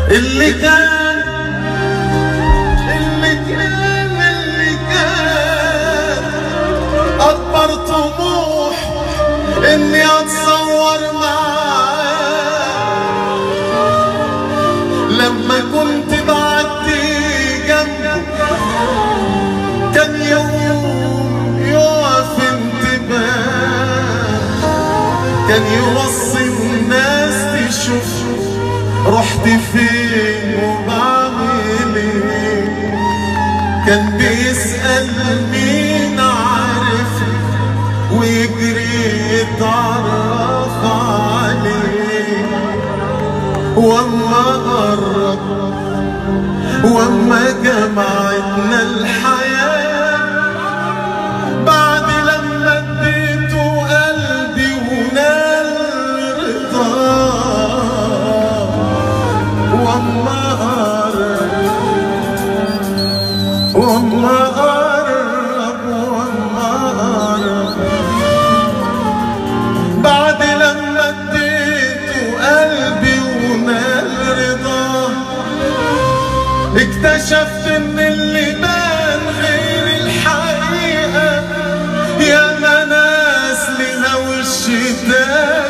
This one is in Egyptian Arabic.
اللي كان اللي كان اللي كان أكبر طموح إني أتصور معاه لما كنت بعدي جنبه كان يوم يقف انتباه كان يوصي الناس تشوف رحت فين وبعمل ايه كان بيسأل مين عارف ويجري يتعرف عليه واما قرب واما جمعتنا الحياة بعد لما اديته قلبي ونال رضاه واما قرب واما قرب واما قرب بعد لما اديته قلبي ونال رضاه اكتشفت ان اللي بان غير الحقيقة يا ناس لها وش تاني